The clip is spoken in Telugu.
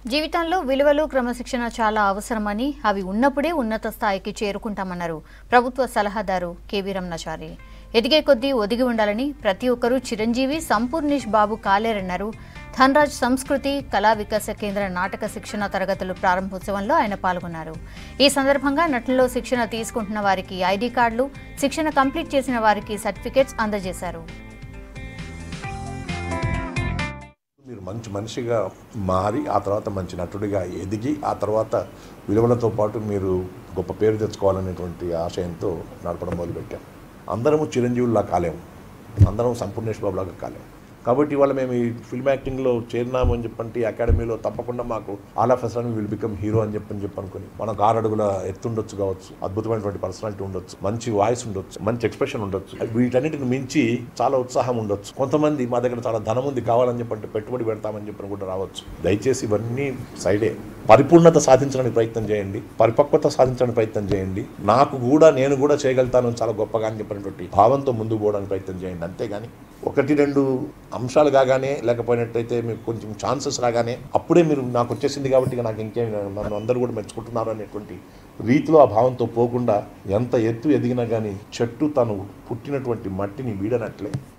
జీవితంలో విలువలు క్రమశిక్షణ చాలా అవసరమని అవి ఉన్నప్పుడే ఉన్నత స్థాయికి చేరుకుంటామన్నారు ప్రభుత్వ సలహాదారు కేవీ రమణాచారి ఎదిగే కొద్దీ ఒదిగి ఉండాలని ప్రతి ఒక్కరూ చిరంజీవి సంపూర్ణేష్ బాబు కాలేరన్నారు ధన్రాజ్ సంస్కృతి కళా వికాస కేంద్ర నాటక శిక్షణ తరగతులు ప్రారంభోత్సవంలో ఆయన పాల్గొన్నారు ఈ సందర్భంగా నటనలో శిక్షణ తీసుకుంటున్న వారికి ఐడి కార్డులు శిక్షణ కంప్లీట్ చేసిన వారికి సర్టిఫికేట్స్ అందజేశారు మీరు మంచి మనిషిగా మారి ఆ తర్వాత మంచి నటుడిగా ఎదిగి ఆ తర్వాత విలువలతో పాటు మీరు గొప్ప పేరు తెచ్చుకోవాలనేటువంటి ఆశయంతో నడపడం మొదలుపెట్టాం అందరము చిరంజీవుల్లా కాలేము అందరం సంపూర్ణేష్ బాబు లాగా కాలేము కాబట్టి ఇవాళ మేము ఈ ఫిల్మ్ యాక్టింగ్లో చేరినాము అని చెప్పంటే ఈ అకాడమీలో తప్పకుండా మాకు all of us and will become hero అని చెప్పని చెప్పనుకొని మనకు ఆరు అడుగుల ఎత్తుండొచ్చు కావచ్చు అద్భుతమైనటువంటి పర్సనాలిటీ ఉండొచ్చు మంచి వాయిస్ ఉండొచ్చు మంచి ఎక్స్ప్రెషన్ ఉండొచ్చు వీటన్నిటిని మించి చాలా ఉత్సాహం ఉండొచ్చు కొంతమంది మా దగ్గర చాలా ధనం ఉంది కావాలని చెప్పంటే పెట్టుబడి పెడతామని చెప్పని కూడా రావచ్చు దయచేసి ఇవన్నీ సైడే పరిపూర్ణత సాధించడానికి ప్రయత్నం చేయండి పరిపక్వత సాధించడానికి ప్రయత్నం చేయండి నాకు కూడా నేను కూడా చేయగలుగుతాను చాలా గొప్పగా అని చెప్పినటువంటి భావంతో ముందుకు పోవడానికి ప్రయత్నం చేయండి అంతేగాని ఒకటి రెండు అంశాలు కాగానే లేకపోయినట్టయితే మీకు కొంచెం ఛాన్సెస్ రాగానే అప్పుడే మీరు నాకు వచ్చేసింది కాబట్టి ఇక నాకు ఇంకేం నన్ను అందరూ కూడా మెచ్చుకుంటున్నారు అనేటువంటి రీతిలో ఆ భావంతో పోకుండా ఎంత ఎత్తు ఎదిగినా కానీ చెట్టు తను పుట్టినటువంటి మట్టిని వీడనట్లే